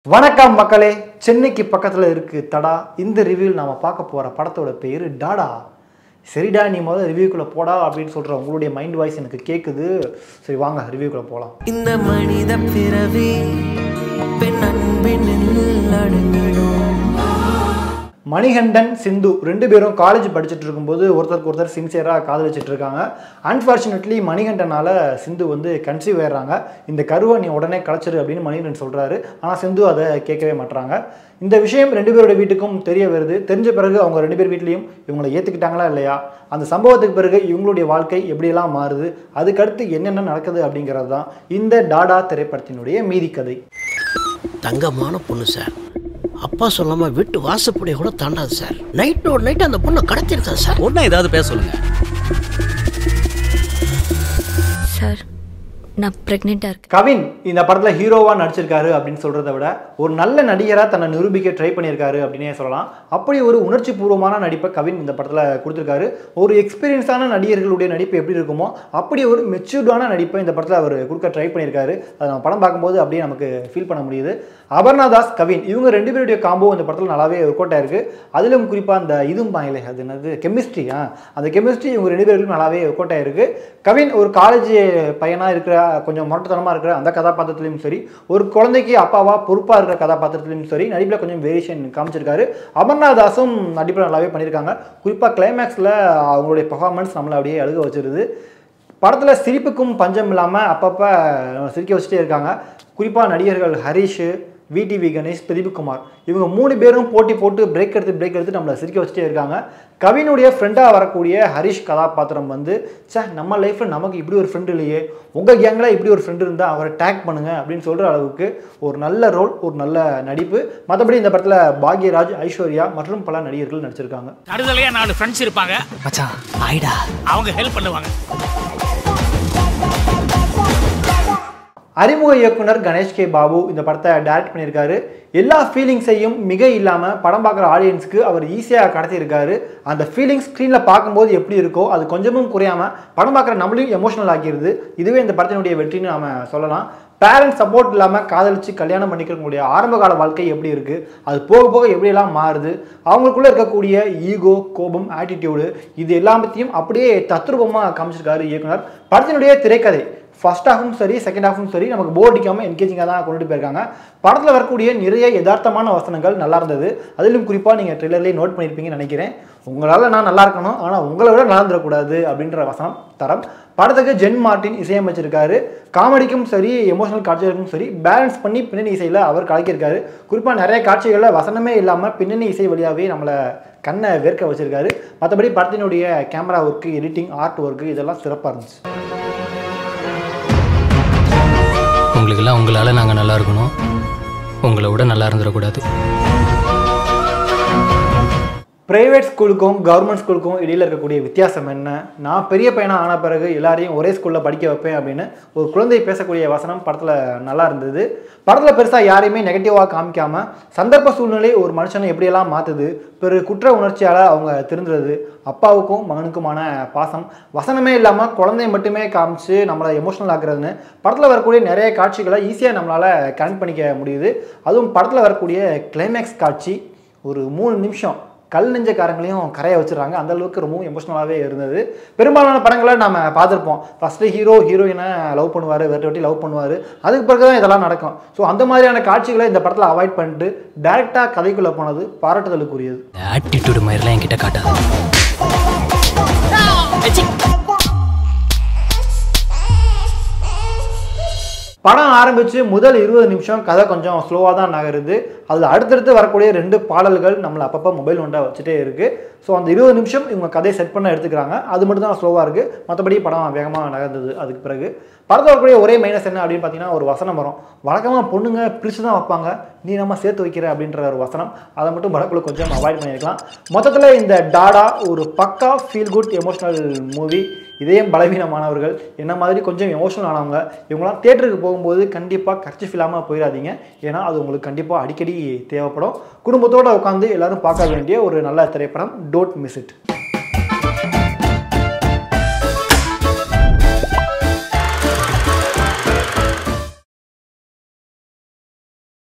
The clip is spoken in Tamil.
வணக்கம் மக்களே சென்னைக்கு பக்கத்தில் இருக்கு தடா இந்த ரிவ்யூவில் நாம பார்க்க போகிற படத்தோட பேர் டாடா சரிடா நீ முதல்ல ரிவ்யூக்குள்ளே போடா அப்படின்னு சொல்கிற உங்களுடைய மைண்ட் வாய்ஸ் எனக்கு கேட்குது சரி வாங்க ரிவ்யூக்குள்ளே போகலாம் இந்த மனித பிறவி பெண் அன்பினில் அடங்கிடும் மணிகண்டன் சிந்து ரெண்டு பேரும் காலேஜ் படிச்சுட்டு இருக்கும்போது ஒருத்தருக்கு ஒருத்தர் சின்சியராக காதலிச்சிட்டு இருக்காங்க அன்ஃபார்ச்சுனேட்லி மணிகண்டனால சிந்து வந்து கன்சீவ் ஆயிடுறாங்க இந்த கருவை நீ உடனே கலைச்சிரு அப்படின்னு மணிகண்டன் சொல்கிறாரு ஆனால் சிந்து அதை கேட்கவே மாட்றாங்க இந்த விஷயம் ரெண்டு பேரோட வீட்டுக்கும் தெரிய வருது தெரிஞ்ச பிறகு அவங்க ரெண்டு பேர் வீட்லேயும் இவங்களை ஏற்றுக்கிட்டாங்களா இல்லையா அந்த சம்பவத்துக்கு பிறகு இவங்களுடைய வாழ்க்கை எப்படியெல்லாம் மாறுது அதுக்கடுத்து என்னென்ன நடக்குது அப்படிங்கிறது தான் இந்த டாடா திரைப்படத்தினுடைய மீதி கதை தங்கமான பொண்ணு சார் அப்பா சொல்லாம வீட்டு வாசப்படியை கூட தாண்டாது சார் நைட்டோட நைட் அந்த பொண்ணை கடத்திருக்கேன் சார் உடனே ஏதாவது பேச சொல்லுங்க சார் நான் ப்ரெக்னெண்ட்டாக இருக்கேன் கவின் இந்த படத்தில் ஹீரோவாக நடிச்சிருக்காரு அப்படின்னு சொல்கிறத விட ஒரு நல்ல நடிகராக தன்னை நிரூபிக்க ட்ரை பண்ணியிருக்காரு அப்படின்னே சொல்லலாம் அப்படி ஒரு உணர்ச்சி பூர்வமான நடிப்பை கவின் இந்த படத்தில் கொடுத்துருக்காரு ஒரு எக்ஸ்பீரியன்ஸான நடிகர்களுடைய நடிப்பு எப்படி இருக்குமோ அப்படி ஒரு மெச்சூர்டான நடிப்பை இந்த படத்தில் அவர் கொடுக்க ட்ரை பண்ணியிருக்காரு அதை நம்ம படம் பார்க்கும்போது அப்படியே நமக்கு ஃபீல் பண்ண முடியுது அபர்ணா தாஸ் கவின் இவங்க ரெண்டு பேருடைய காம்போ இந்த படத்தில் நல்லாவே ஒர்க் அவுட் ஆயிருக்கு அதிலும் குறிப்பாக அந்த இதுவும் பாங்களே அது என்னது கெமிஸ்ட்ரி ஆ அந்த கெமிஸ்ட்ரி இவங்க ரெண்டு பேருக்கும் நல்லாவே ஒர்க் அவுட் ஆயிருக்கு கவின் ஒரு காலேஜ் பையனாக இருக்கிற கொஞ்சம் முரட்டுத்தனமாக இருக்கிற அந்த கதாபாத்திரத்துலையும் சரி ஒரு குழந்தைக்கு அப்பாவா பொறுப்பாக இருக்கிற கதாபாத்திரத்துலையும் சரி நடிப்பில் கொஞ்சம் வேரியேஷன் காமிச்சிருக்காரு அமர்நாத் தாஸும் நடிப்பில் நல்லாவே பண்ணியிருக்காங்க குறிப்பாக கிளைமேக்ஸில் அவங்களுடைய பெர்ஃபார்மன்ஸ் நம்மளை அப்படியே அழுக வச்சிருது படத்தில் சிரிப்புக்கும் பஞ்சம் இல்லாமல் அப்பப்போ சிரிக்க வச்சுட்டே இருக்காங்க குறிப்பாக நடிகர்கள் ஹரிஷ் விடிவி கணேஷ் பிரதீப்குமார் இவங்க மூணு பேரும் போட்டி போட்டு பிரேக் எடுத்து பிரேக் எடுத்து நம்மளை சிரிக்க வச்சுட்டே இருக்காங்க கவினுடைய ஃப்ரெண்டாக வரக்கூடிய ஹரிஷ் கதாபாத்திரம் வந்து சே நம்ம லைஃப்பில் நமக்கு இப்படி ஒரு ஃப்ரெண்டு இல்லையே உங்கள் கேங்கில் இப்படி ஒரு ஃப்ரெண்டு இருந்தால் அவரை டேக் பண்ணுங்க அப்படின்னு சொல்கிற அளவுக்கு ஒரு நல்ல ரோல் ஒரு நல்ல நடிப்பு மற்றபடி இந்த படத்தில் பாக்யராஜ் ஐஸ்வர்யா மற்றும் பல நடிகர்கள் நடிச்சிருக்காங்க தடுதலையா நாலு ஃப்ரெண்ட்ஸ் இருப்பாங்க மச்சான் ஆயிடா அவங்க ஹெல்ப் பண்ணுவாங்க அறிமுக இயக்குனர் கணேஷ் கே பாபு இந்த படத்தை டைரக்ட் பண்ணியிருக்காரு எல்லா ஃபீலிங்ஸையும் மிக இல்லாமல் படம் பார்க்குற ஆடியன்ஸ்க்கு அவர் ஈஸியாக கடத்தியிருக்காரு அந்த ஃபீலிங்ஸ் ஸ்க்ரீனில் பார்க்கும்போது எப்படி இருக்கோ அது கொஞ்சமும் குறையாமல் படம் பார்க்குற நம்மளையும் எமோஷனல் ஆக்கிடுது இதுவே இந்த படத்தினுடைய வெற்றின்னு நாம சொல்லலாம் பேரண்ட்ஸ் சப்போர்ட் இல்லாமல் காதலிச்சு கல்யாணம் பண்ணிக்கிறவங்களுடைய ஆரம்ப கால வாழ்க்கை எப்படி இருக்குது அது போக போக எப்படியெல்லாம் மாறுது அவங்களுக்குள்ளே இருக்கக்கூடிய ஈகோ கோபம் ஆட்டிடியூடு இது எல்லாத்தையும் அப்படியே தத்ரூபமாக காமிச்சிருக்காரு இயக்குனர் படத்தினுடைய திரைக்கதை ஃபர்ஸ்ட் ஹாஃபும் சரி செகண்ட் ஹாஃபும் சரி நமக்கு போர் அடிக்காமல் என்கேஜிங்காக தான் கொண்டுட்டு போயிருக்காங்க படத்தில் வரக்கூடிய நிறைய யதார்த்தமான வசனங்கள் நல்லா இருந்தது அதிலும் குறிப்பாக நீங்கள் ட்ரெய்லர்லேயே நோட் பண்ணியிருப்பீங்கன்னு நினைக்கிறேன் உங்களால் நான் நல்லா இருக்கணும் ஆனால் உங்களை விட நல்லா இருந்துடக்கூடாது அப்படின்ற வசனம் தரம் படத்துக்கு ஜென் மார்ட்டின் இசையமைச்சிருக்காரு காமெடிக்கும் சரி எமோஷனல் காட்சிகளுக்கும் சரி பேலன்ஸ் பண்ணி பின்னணி இசையில் அவர் கலக்கியிருக்காரு குறிப்பாக நிறைய காட்சிகளில் வசனமே இல்லாமல் பின்னணி இசை வழியாகவே நம்மளை கண்ணை வேர்க்க வச்சிருக்காரு மற்றபடி படத்தினுடைய camera work editing art work இதெல்லாம் சிறப்பாக இருந்துச்சு உங்களுக்கெல்லாம் உங்களால் நாங்கள் நல்லா இருக்கணும் உங்களை விட நல்லா இருந்துடக்கூடாது பிரைவேட் ஸ்கூலுக்கும் கவர்மெண்ட் ஸ்கூலுக்கும் இடையில் இருக்கக்கூடிய வித்தியாசம் என்ன நான் பெரிய பையனாக ஆன பிறகு எல்லாரையும் ஒரே ஸ்கூலில் படிக்க வைப்பேன் அப்படின்னு ஒரு குழந்தை பேசக்கூடிய வசனம் படத்தில் நல்லா இருந்தது படத்தில் பெருசாக யாரையுமே நெகட்டிவாக காமிக்காமல் சந்தர்ப்ப சூழ்நிலை ஒரு மனுஷனை எப்படியெல்லாம் மாற்றுது பிறகு குற்ற உணர்ச்சியால் அவங்க திருந்துறது அப்பாவுக்கும் மகனுக்குமான பாசம் வசனமே இல்லாமல் குழந்தைய மட்டுமே காமிச்சு நம்மளை எமோஷனல் ஆக்குறதுன்னு படத்தில் வரக்கூடிய நிறைய காட்சிகளை ஈஸியாக நம்மளால் கனெக்ட் பண்ணிக்க முடியுது அதுவும் படத்தில் வரக்கூடிய கிளைமேக்ஸ் காட்சி ஒரு மூணு நிமிஷம் கல் நெஞ்சக்காரங்களையும் கரைய வச்சிடுறாங்க அந்த அளவுக்கு ரொம்பவும் எமோஷனலாகவே இருந்தது பெரும்பாலான படங்களை நம்ம பார்த்துருப்போம் ஃபஸ்ட்டு ஹீரோ ஹீரோயினை லவ் பண்ணுவார் வேறு வாட்டி லவ் பண்ணுவார் அதுக்கு பிறகு தான் இதெல்லாம் நடக்கும் ஸோ அந்த மாதிரியான காட்சிகளை இந்த படத்தில் அவாய்ட் பண்ணிட்டு டேரெக்டாக கதைக்குள்ளே போனது பாராட்டுதலுக்குரியது இந்த ஆட்டிடியூடு மாதிரிலாம் என்கிட்ட காட்டாது படம் ஆரம்பித்து முதல் இருபது நிமிஷம் கதை கொஞ்சம் ஸ்லோவாக தான் நகருது அதில் அடுத்தடுத்து வரக்கூடிய ரெண்டு பாடல்கள் நம்மளை அப்பப்போ மொபைல் ஒன்றா வச்சுட்டே இருக்குது ஸோ அந்த இருபது நிமிஷம் இவங்க கதையை செட் பண்ண எடுத்துக்கிறாங்க அது மட்டும் தான் ஸ்லோவாக இருக்குது மற்றபடி படம் வேகமாக நகர்ந்தது அதுக்கு பிறகு படத்தில் வரக்கூடிய ஒரே மைனஸ் என்ன அப்படின்னு பார்த்தீங்கன்னா ஒரு வசனம் வரும் வழக்கமாக பொண்ணுங்க பிரித்து தான் வைப்பாங்க நீ நம்ம சேர்த்து வைக்கிற அப்படின்ற ஒரு வசனம் அதை மட்டும் படக்குள்ள கொஞ்சம் அவாய்ட் பண்ணியிருக்கலாம் மொத்தத்தில் இந்த டாடா ஒரு பக்கா ஃபீல் குட் எமோஷனல் மூவி இதயம் பலவீனமானவர்கள் என்ன மாதிரி கொஞ்சம் எமோஷனல் ஆனவங்க இவங்களாம் தேட்டருக்கு போகும்போது கண்டிப்பாக கர்ச்சிஃப் இல்லாமல் போயிடாதீங்க ஏன்னா அது உங்களுக்கு கண்டிப்பாக அடிக்கடி தேவைப்படும் குடும்பத்தோடு உட்காந்து எல்லாரும் பார்க்க வேண்டிய ஒரு நல்ல திரைப்படம் டோன்ட் மிஸ் இட்